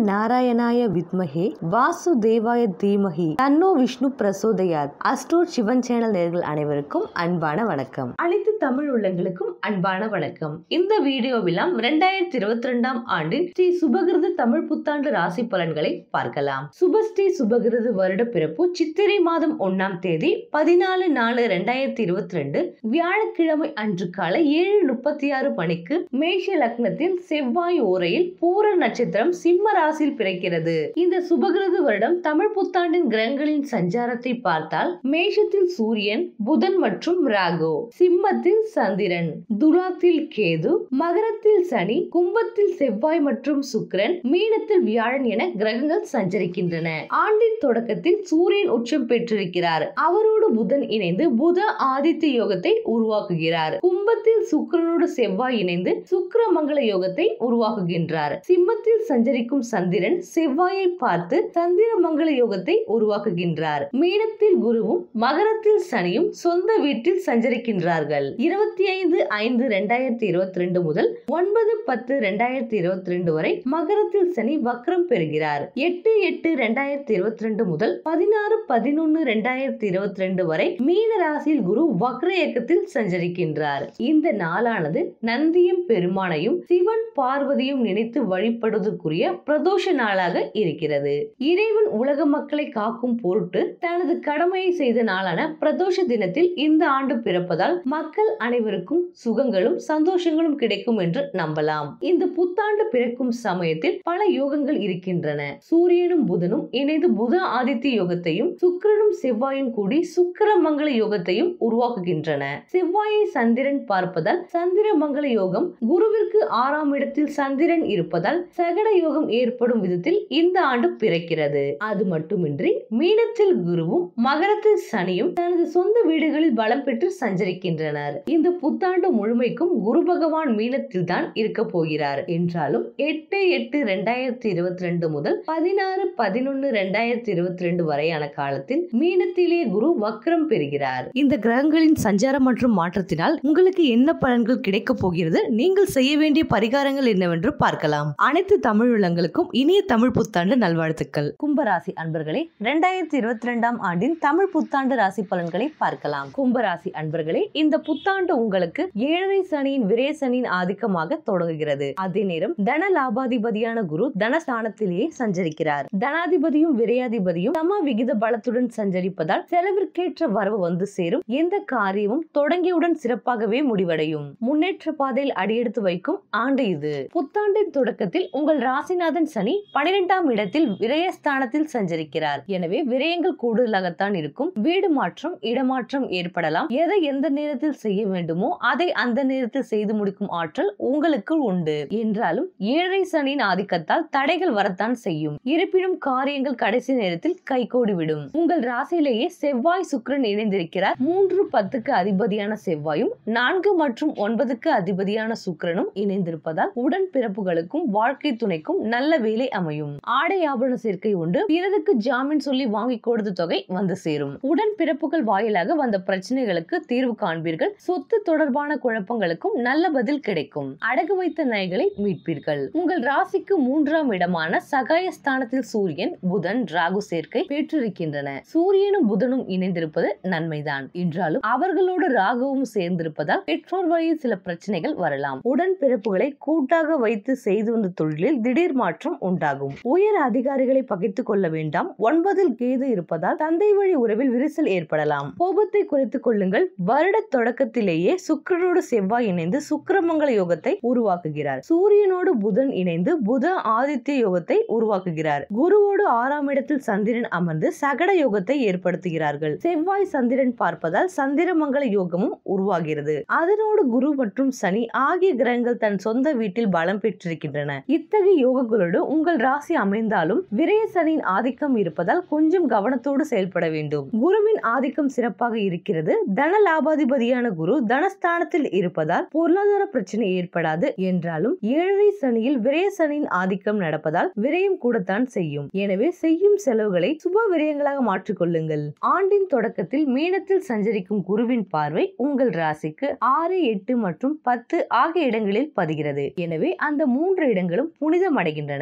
நாராயணாய வித்மஹே வாசுதேவாய தீமஹி தன்னோ விஷ்ணு பிரசோதயாத் அஸ்ட்ரோட் சிவன் சேனல் நேர்கள் அனைவருக்கும் அன்பான வணக்கம் அனைத்து தமிழ் உள்ளங்களுக்கும் அன்பான வணக்கம் இந்த வீடியோவிலாம் இரண்டாயிரத்தி இருபத்தி ரெண்டாம் ஆண்டின் ஸ்ரீ சுபகிருது தமிழ் புத்தாண்டு ராசி பலன்களை பார்க்கலாம் சுபஸ்ரீ சுபகிருது வருட பிறப்பு சித்திரை மாதம் ஒன்னாம் தேதி பதினாலு நாலு ரெண்டாயிரத்தி இருபத்தி ரெண்டு வியாழக்கிழமை அன்று காலை ஏழு முப்பத்தி ஆறு மணிக்கு மேஷ லக்னத்தில் செவ்வாய் ஓரையில் பூர நட்சத்திரம் சிம்ம ராசியில் பிறக்கிறது இந்த சுபகிருது வருடம் தமிழ் புத்தாண்டின் கிரகங்களின் சஞ்சாரத்தை பார்த்தால் மேஷத்தில் சூரியன் புதன் மற்றும் ராகு சிம்மத்தில் சந்திரன் துலாத்தில் கேது மகரத்தில் சனி கும்பத்தில் செவ்வாய் மற்றும் சுக்கிரன் மீனத்தில் வியாழன் என கிரகங்கள் சஞ்சரிக்கின்றன ஆண்டின் தொடக்கத்தில் சூரியன் உச்சம் பெற்றிருக்கிறார் அவரோடு புதன் இணைந்து புத ஆதித்ய யோகத்தை உருவாக்குகிறார் கும்பத்தில் சுக்கிரனோடு செவ்வாய் இணைந்து சுக்கிர மங்கள யோகத்தை உருவாக்குகின்றார் சிம்மத்தில் சஞ்சரிக்கும் சந்திரன் செவ்வாயை பார்த்து சந்திர மங்கள யோகத்தை உருவாக்குகின்றார் மீனத்தில் குருவும் மகரத்தில் சனியும் சொந்த வீட்டில் சஞ்சரிக்கின்றார்கள் இருபத்தி ஐந்து ஐந்து ரெண்டாயிரத்தி இருபத்தி ரெண்டு முதல் ஒன்பது பத்து ரெண்டாயிரத்தி இருபத்தி ரெண்டு வரை மகரத்தில் சனி வக்ரம் பெறுகிறார் எட்டு எட்டு ரெண்டாயிரத்தி இருபத்தி ரெண்டு முதல் பதினாறு பதினொன்னு ரெண்டாயிரத்தி இருபத்தி ரெண்டு வரை மீன ராசியில் குரு வக்ர இயக்கத்தில் சஞ்சரிக்கின்றார் இந்த நாளானது நந்தியும் பெருமானையும் சிவன் பார்வதியும் நினைத்து வழிபடுவதற்குரிய பிரதோஷ நாளாக இருக்கிறது இறைவன் உலக மக்களை காக்கும் பொருட்டு தனது கடமையை செய்த நாளான பிரதோஷ தினத்தில் இந்த ஆண்டு பிறப்பதால் மக்கள் அனைவருக்கும் சுகங்களும் சந்தோஷங்களும் கிடைக்கும் என்று நம்பலாம் இந்த புத்தாண்டு பிறக்கும் சமயத்தில் பல யோகங்கள் இருக்கின்றன சூரியனும் புதனும் இணைந்து புத ஆதித்ய யோகத்தையும் சுக்கிரனும் செவ்வாயும் கூடி சுக்கிர மங்கள யோகத்தையும் உருவாக்குகின்றன செவ்வாயை சந்திரன் பார்ப்பதால் சந்திர மங்கள யோகம் குருவிற்கு ஆறாம் இடத்தில் சந்திரன் இருப்பதால் சகட யோகம் ஏற்படும் விதத்தில் இந்த ஆண்டு பிறக்கிறது அது மட்டுமின்றி மீனத்தில் குருவும் மகரத்தில் சனியும் தனது சொந்த வீடுகளில் பலம் பெற்று சஞ்சரிக்கின்றனர் இந்த புத்தாண்டு முழுமைக்கும் குரு பகவான் மீனத்தில் தான் இருக்க போகிறார் என்றாலும் எட்டு எட்டு ரெண்டாயிரத்தி இருபத்தி ரெண்டு முதல் பதினாறு பதினொன்னு ரெண்டாயிரத்தி இருபத்தி ரெண்டு வரையான காலத்தில் மீனத்திலே குரு வக்ரம் பெறுகிறார் இந்த கிரகங்களின் சஞ்சாரம் மற்றும் மாற்றத்தினால் உங்களுக்கு என்ன பலன்கள் கிடைக்க போகிறது நீங்கள் செய்ய வேண்டிய பரிகாரங்கள் என்னவென்று பார்க்கலாம் அனைத்து தமிழ் உள்ளங்களுக்கும் இனிய தமிழ் புத்தாண்டு நல்வாழ்த்துக்கள் கும்பராசி அன்பர்களே இரண்டாயிரத்தி இருபத்தி ரெண்டாம் ஆண்டின் தமிழ் புத்தாண்டு ராசி பலன்களை பார்க்கலாம் கும்பராசி அன்பர்களே இந்த புத்தாண்டு உங்களுக்கு ஏழரை சனியின் விரய சனியின் ஆதிக்கமாக தொடங்குகிறது அதே நேரம் தன லாபாதிபதியான குரு தனஸ்தானத்திலேயே சஞ்சரிக்கிறார் தனாதிபதியும் விரையாதிபதியும் சம விகித பலத்துடன் சஞ்சரிப்பதால் செலவிற்கேற்ற வரவு வந்து சேரும் எந்த காரியமும் தொடங்கியவுடன் சிறப்பாகவே முடிவடையும் முன்னேற்ற பாதையில் அடியெடுத்து வைக்கும் ஆண்டு இது புத்தாண்டின் தொடக்கத்தில் உங்கள் ராசிநாதன் சனி பனிரெண்டாம் இடத்தில் விரயஸ்தானத்தில் சஞ்சரிக்கிறார் எனவே விரயங்கள் கூடுதலாகத்தான் இருக்கும் வீடு மாற்றம் இடமாற்றம் ஏற்படலாம் எதை எந்த நேரத்தில் செய்ய வேண்டுமோ அதை அந்த நேரத்தில் செய்து முடிக்கும் ஆற்றல் உங்களுக்கு உண்டு என்றாலும் ஏழரை சனியின் ஆதிக்கத்தால் தடைகள் வரத்தான் செய்யும் இருப்பினும் காரியங்கள் கடைசி நேரத்தில் கைகூடிவிடும் உங்கள் ராசியிலேயே செவ்வாய் சுக்கிரன் இணைந்திருக்கிறார் மூன்று பத்துக்கு அதிபதியான செவ்வாயும் நான்கு மற்றும் ஒன்பதுக்கு அதிபதியான சுக்கிரனும் இணைந்திருப்பதால் உடன் பிறப்புகளுக்கும் வாழ்க்கை துணைக்கும் நல்ல வேலை அமையும் ஆடை ஆபரண சேர்க்கை உண்டு பிறருக்கு ஜாமீன் சொல்லி வாங்கி கொடுத்த தொகை வந்து சேரும் உடன் பிறப்புகள் வாயிலாக வந்த பிரச்சனைகளுக்கு தீர்வு காண்பீர்கள் சொத்து தொடர்பான குழப்பங்களுக்கும் நல்ல பதில் கிடைக்கும் அடகு வைத்த நகைகளை மீட்பீர்கள் உங்கள் ராசிக்கு மூன்றாம் இடமான சகாயஸ்தானத்தில் சூரியன் புதன் ராகு சேர்க்கை பெற்றிருக்கின்றன சூரியனும் புதனும் இணைந்திருப்பது நன்மைதான் என்றாலும் அவர்களோடு ராகுவும் சேர்ந்திருப்பதால் பெற்றோர் வழியில் சில பிரச்சனைகள் வரலாம் உடன் பிறப்புகளை கூட்டாக வைத்து செய்து வந்த தொழிலில் திடீர் மாற்றம் உண்டாகும் உயர் அதிகாரிகளை பகைத்துக் கொள்ள வேண்டாம் ஒன்பதில் கேது இருப்பதால் தந்தை வழி உறவில் விரிசல் ஏற்படலாம் கோபத்தை குறைத்துக் கொள்ளுங்கள் வருட தொடக்கத்திலேயே சுக்கிரனோடு செவ்வாய் இணைந்து சுக்கிரமங்கல யோகத்தை உருவாக்குகிறார் சூரியனோடு புதன் இணைந்து புத ஆதித்ய யோகத்தை உருவாக்குகிறார் குருவோடு ஆறாம் இடத்தில் சந்திரன் அமர்ந்து சகட யோகத்தை ஏற்படுத்துகிறார்கள் செவ்வாய் சந்திரன் பார்ப்பதால் சந்திரமங்கல யோகமும் உருவாகிறது அதனோடு குரு மற்றும் சனி ஆகிய கிரகங்கள் தன் சொந்த வீட்டில் பலம் பெற்றிருக்கின்றன இத்தகைய யோகங்களோடு உங்கள் ராசி அமைந்தாலும் விரய சனியின் ஆதிக்கம் இருப்பதால் கொஞ்சம் கவனத்தோடு செயல்பட வேண்டும் குருவின் ஆதிக்கம் சிறப்பாக இருக்கிறது தன லாபாதிபதியான குரு தனஸ்தானத்தில் இருப்பதால் பொருளாதார பிரச்சனை ஏற்படாது என்றாலும் ஏழரை சனியில் விரய சனியின் ஆதிக்கம் நடப்பதால் விரயம் கூடத்தான் செய்யும் எனவே செய்யும் செலவுகளை சுப விரயங்களாக மாற்றிக்கொள்ளுங்கள் ஆண்டின் தொடக்கத்தில் மீனத்தில் சஞ்சரிக்கும் குருவின் பார்வை உங்கள் ராசிக்கு ஆறு எட்டு மற்றும் பத்து ஆகிய இடங்களில் பதிகிறது எனவே அந்த மூன்று இடங்களும் புனிதம் அடைகின்றன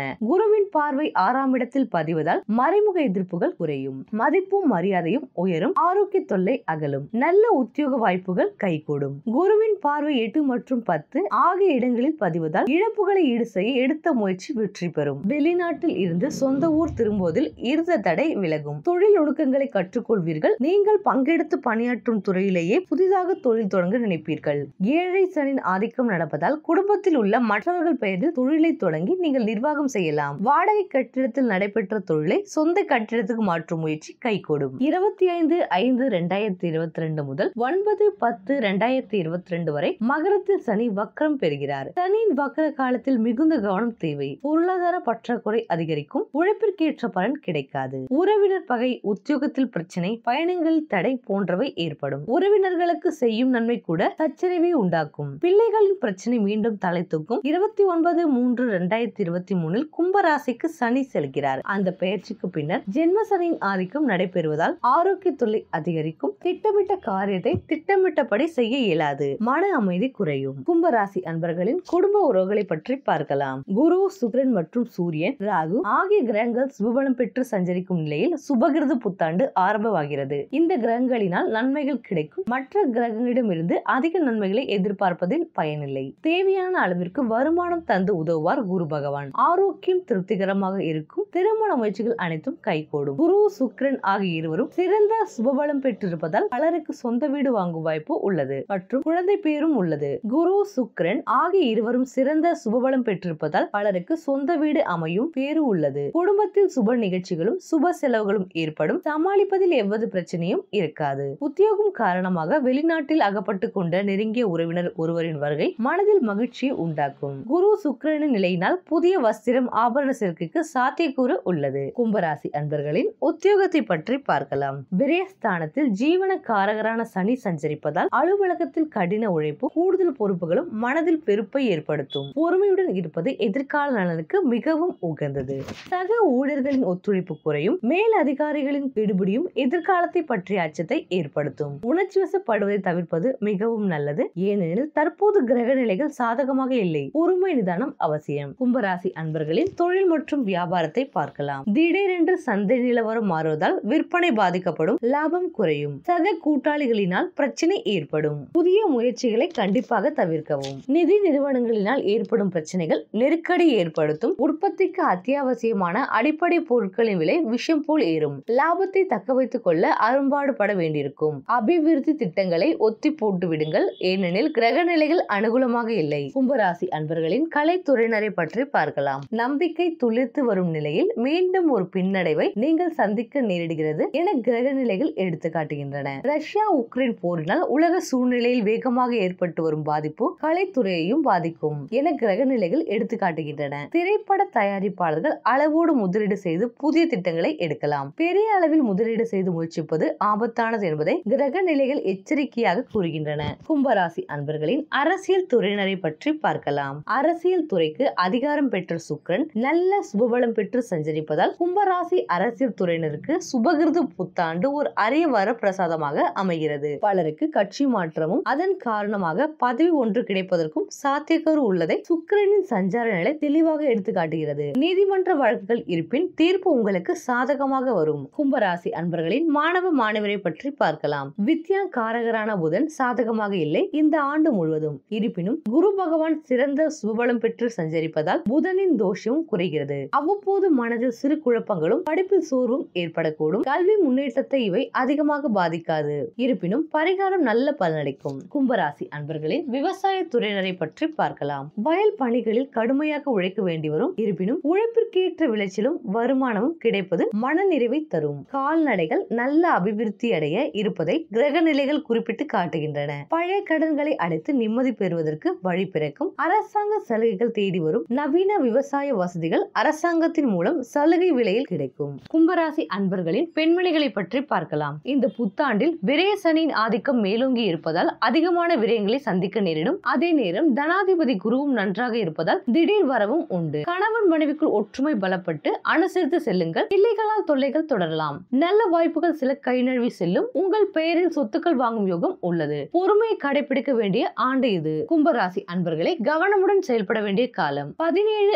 குருவின் பார்வை ஆறாம் இடத்தில் பதிவதால் மறைமுக எதிர்ப்புகள் குறையும் மதிப்பும் மரியாதையும் உயரும் ஆரோக்கிய தொல்லை அகலும் நல்ல உத்தியோக வாய்ப்புகள் கைகூடும் குருவின் பார்வை எட்டு மற்றும் பத்து ஆகிய இடங்களில் பதிவதால் இழப்புகளை ஈடு செய்ய எடுத்த முயற்சி வெற்றி பெறும் வெளிநாட்டில் இருந்து சொந்த ஊர் திரும்புவதில் இருந்த தடை விலகும் தொழில் நுணுக்கங்களை கற்றுக்கொள்வீர்கள் நீங்கள் பங்கெடுத்து பணியாற்றும் துறையிலேயே புதிதாக தொழில் தொடங்க நினைப்பீர்கள் ஏழை சனின் ஆதிக்கம் நடப்பதால் குடும்பத்தில் உள்ள மற்றவர்கள் பெயரில் தொழிலை தொடங்கி நீங்கள் நிர்வாகம் செய்யலாம் வாடகை கட்டிடத்தில் நடைபெற்ற தொழிலை சொந்த கட்டிடத்துக்கு மாற்றும் முயற்சி கைகூடும் இருபத்தி ஐந்து ஐந்து ரெண்டாயிரத்தி இருபத்தி ரெண்டு முதல் ஒன்பது பத்து ரெண்டாயிரத்தி இருபத்தி ரெண்டு வரை மகரத்தில் சனி வக்ரம் பெறுகிறார் சனியின் வக்ர காலத்தில் மிகுந்த கவனம் தேவை பொருளாதார பற்றாக்குறை அதிகரிக்கும் உழைப்பிற்கேற்ற பலன் கிடைக்காது உறவினர் பகை உத்தியோகத்தில் பிரச்சனை பயணங்களில் தடை போன்றவை ஏற்படும் உறவினர்களுக்கு செய்யும் நன்மை கூட சச்சரவை உண்டாக்கும் பிள்ளைகளின் பிரச்சனை மீண்டும் தலை தூக்கும் இருபத்தி ஒன்பது மூன்று ரெண்டாயிரத்தி இருபத்தி மூணில் கும்பராசிக்கு சனி செல்கிறார் அந்த பெயர்ச்சிக்கு பின்னர் ஜென்ம சனியின் ஆதிக்கம் நடைபெறுவதால் ஆரோக்கிய தொல்லை அதிகரிக்கும் திட்டமிட்ட காரியத்தை திட்டமிட்டபடி செய்ய இயலாது மன அமைதி குறையும் கும்பராசி அன்பர்களின் குடும்ப உறவுகளை பற்றி பார்க்கலாம் குரு சுக்கிரன் மற்றும் சூரியன் ராகு ஆகிய கிரகங்கள் சுபபலம் பெற்று சஞ்சரிக்கும் நிலையில் சுபகிருது புத்தாண்டு ஆரம்பமாகிறது இந்த கிரகங்களினால் நன்மைகள் கிடைக்கும் மற்ற கிரகங்களிடமிருந்து அதிக நன்மைகளை எதிர்பார்ப்பதில் பயனில்லை தேவையான அளவிற்கு வருமானம் தந்து உதவுவார் குரு பகவான் ஆரோக்கியம் திருப்திகரமாக இருக்கும் திருமண முயற்சிகள் அனைத்தும் கைகூடும் குரு சுக்கிரன் ஆகிய இருவரும் சிறந்த சுபபலம் பெற்றிருப்பதால் பலருக்கு சொந்த வீடு வாங்கும் வாய்ப்பு உள்ளது மற்றும் குழந்தை பேரும் உள்ளது குரு சுக்கிரன் ஆகிய இருவரும் சிறந்த சுபபலம் பெற்றிருப்பதால் பலருக்கு சொந்த வீடு அமையும் பேரு உள்ளது குடும்பத்தில் சுப நிகழ்ச்சிகளும் சுப செலவுகளும் ஏற்படும் சமாளிப்பதில் எவ்வது பிரச்சனையும் இருக்காது உத்தியோகம் காரணமாக வெளிநாட்டில் அகப்பட்டு கொண்ட நெருங்கிய உறவினர் ஒருவரின் வருகை மனதில் மகிழ்ச்சியை உண்டாக்கும் குரு சுக்கிரனின் நிலையினால் புதிய வஸ்திரம் ஆபரண சேர்க்கைக்கு சாத்தியக்கூறு உள்ளது கும்பராசி அன்பர்களின் உத்தியோகத்தை பற்றி பார்க்கலாம் விரயஸ்தானத்தில் ஜீவன காரகரான சனி சஞ்சரிப்பதால் அலுவலகத்தில் கடின உழைப்பு கூடுதல் பொறுப்புகளும் மனதில் பெருப்பை ஏற்படுத்தும் பொறுமையுடன் இருப்பது எதிர்கால நலனுக்கு மிகவும் உகந்தது சக ஊழியர்களின் ஒத்துழைப்பு குறையும் மேல் அதிகாரிகளின் கெடுபிடியும் எதிர்காலத்தை பற்றிய அச்சத்தை ஏற்படுத்தும் உணர்ச்சி வசப்படுவதை தவிர்ப்பது மிகவும் நல்லது ஏனெனில் தற்போது கிரக நிலைகள் சாதகமாக இல்லை பொறுமை நிதானம் அவசியம் கும்பராசி அன்பர்களின் தொழில் மற்றும் வியாபாரத்தை பார்க்கலாம் திடீரென்று சந்தை நிலவரம் மாறுவதால் விற்பனை பாதிக்கப்படும் லாபம் குறையும் சக கூட்டாளிகளினால் பிரச்சனை ஏற்படும் புதிய முயற்சிகளை கண்டிப்பாக தவிர்க்கவும் நிதி நிறுவனங்களினால் ஏற்படும் பிரச்சனைகள் நெருக்கடி ஏற்படுத்தும் உற்பத்திக்கு அத்தியாவசியமான அடிப்படை பொருட்களின் விலை விஷம் போல் ஏறும் லாபத்தை தக்க வைத்துக் கொள்ள அரும்பாடுபட வேண்டியிருக்கும் அபிவிருத்தி திட்டங்களை ஒத்தி போட்டு விடுங்கள் ஏனெனில் கிரக நிலைகள் அனுகூலமாக இல்லை கும்பராசி அன்பர்களின் கலைத்துறையினரை பற்றி பார்க்கலாம் நம்பிக்கை துளிர்த்து வரும் நிலையில் மீண்டும் ஒரு பின்னடைவை நீங்கள் சந்திக்க நேரிடுகிறது என கிரக நிலைகள் எடுத்து காட்டுகின்றன ரஷ்யா உக்ரைன் போரினால் உலக சூழ்நிலையில் வேகமாக ஏற்பட்டு வரும் பாதிப்பு கலைத்துறையையும் பாதிக்கும் என கிரக நிலைகள் எடுத்து காட்டுகின்றன திரைப்பட தயாரிப்பாளர்கள் அளவோடு முதலீடு செய்து புதிய திட்டங்களை எடுக்கலாம் பெரிய அளவில் முதலீடு செய்து முயற்சிப்பது ஆபத்தானது என்பதை கிரக நிலைகள் எச்சரிக்கையாக கூறுகின்றன கும்பராசி அன்பர்களின் அரசியல் துறையினரை பற்றி பார்க்கலாம் அரசியல் துறைக்கு அதிகாரம் பெற்ற சுக்கரன் நல்ல சுபபலம் பெற்று சஞ்சரிப்பதால் கும்பராசி அரசியல் துறையினருக்கு சுபகிருது புத்தாண்டு ஒரு அரிய வரப்பிரசாதமாக அமைகிறது பலருக்கு கட்சி மாற்றமும் அதன் காரணமாக பதவி ஒன்று கிடைப்பதற்கும் சாத்தியக்கூறு உள்ளதை சுக்கிரனின் சஞ்சார நிலை தெளிவாக எடுத்து காட்டுகிறது நீதிமன்ற வழக்குகள் இருப்பின் தீர்ப்பு உங்களுக்கு சாதகமாக வரும் கும்பராசி அன்பர்களின் மாணவ மாணவரை பற்றி பார்க்கலாம் வித்யா காரகரான புதன் சாதகமாக இல்லை இந்த ஆண்டு முழுவதும் இருப்பினும் குரு பகவான் சிறந்த சுபபலம் பெற்று சஞ்சரிப்பதால் புதனின் தோஷமும் குறைகிறது அவ்வப்போது மனதில் சிறு குழப்பங்களும் படிப்பில் சோர்வும் ஏற்படக்கூடும் கல்வி முன்னேற்றத்தை இவை அதிகமாக பாதிக்காது இருப்பினும் பரிகாரம் நல்ல பலனளிக்கும் கும்பராசி அன்பர்களின் விவசாய துறையினரை பற்றி பார்க்கலாம் வயல் பணிகளில் கடுமையாக உழைக்க வேண்டி வரும் இருப்பினும் உழைப்பிற்கேற்ற விளைச்சலும் வருமானமும் கிடைப்பது மனநிறைவை தரும் கால்நடைகள் நல்ல அபிவிருத்தி அடைய இருப்பதை கிரக நிலைகள் குறிப்பிட்டு காட்டுகின்றன பழைய கடன்களை அடைத்து நிம்மதி பெறுவதற்கு வழி பிறக்கும் அரசாங்க சலுகைகள் தேடி வரும் நவீன விவசாய வசதிகள் அரசாங்கத்தின் மூலம் சலுகை விலையில் கிடைக்கும் கும்பராசி அன்பர்களின் பெண்மணிகளை பற்றி பார்க்கலாம் இந்த புத்தாண்டில் விரய சனியின் ஆதிக்கம் மேலோங்கி இருப்பதால் அதிகமான விரயங்களை சந்திக்க நேரிடும் அதே நேரம் தனாதிபதி குருவும் நன்றாக இருப்பதால் திடீர் வரவும் உண்டு கணவன் மனைவிக்குள் ஒற்றுமை பலப்பட்டு அனுசரித்து செல்லுங்கள் பிள்ளைகளால் தொல்லைகள் தொடரலாம் நல்ல வாய்ப்புகள் சில கை நழுவி செல்லும் உங்கள் பெயரில் சொத்துக்கள் வாங்கும் யோகம் உள்ளது பொறுமையை கடைபிடிக்க வேண்டிய ஆண்டு இது கும்பராசி அன்பர்களை கவனமுடன் செயல்பட வேண்டிய காலம் பதினேழு ஐந்து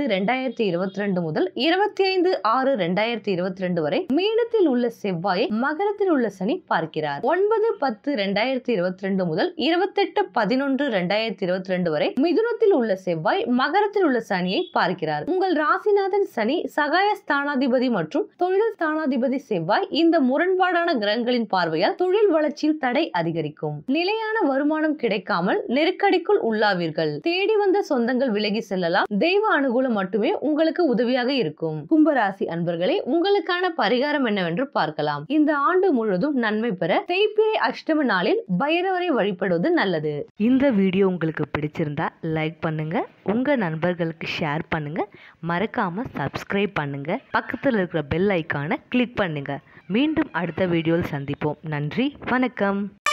ரெண்டாயிரத்தி இருபத்தி ரெண்டு முதல் இருபத்தி ஐந்து ஆறு ரெண்டாயிரத்தி இருபத்தி ரெண்டு வரை மீனத்தில் உள்ள செவ்வாயை மகரத்தில் உள்ள சனி பார்க்கிறார் ஒன்பது பத்து ரெண்டாயிரத்தி இருபத்தி ரெண்டு முதல் இருபத்தெட்டு பதினொன்று ரெண்டாயிரத்தி இருபத்தி ரெண்டு வரை மிதுனத்தில் உள்ள செவ்வாய் மகரத்தில் உள்ள சனியை பார்க்கிறார் உங்கள் ராசிநாதன் சனி சகாய ஸ்தானாதிபதி மற்றும் தொழில் ஸ்தானாதிபதி செவ்வாய் இந்த முரண்பாடான கிரகங்களின் பார்வையால் தொழில் வளர்ச்சியில் தடை அதிகரிக்கும் நிலையான வருமானம் கிடைக்காமல் நெருக்கடிக்குள் உள்ளாவீர்கள் தேடி வந்த சொந்தங்கள் விலகி செல்லலாம் தெய்வ அனுகூலம் மட்டுமே உங்களுக்கு உதவியாக இருக்கும் கும்பராசி அன்பர்களே உங்களுக்கான பரிகாரம் என்னவென்று பார்க்கலாம் இந்த ஆண்டு முழுவதும் நன்மை பெற தேய்பிரை அஷ்டம நாளில் பைரவரை வழிபடுவது நல்லது இந்த வீடியோ உங்களுக்கு பிடிச்சிருந்தா லைக் பண்ணுங்க உங்க நண்பர்களுக்கு ஷேர் பண்ணுங்க மறக்காம சப்ஸ்கிரைப் பண்ணுங்க பக்கத்தில் இருக்கிற பெல் ஐக்கானை கிளிக் பண்ணுங்க மீண்டும் அடுத்த வீடியோவில் சந்திப்போம் நன்றி வணக்கம்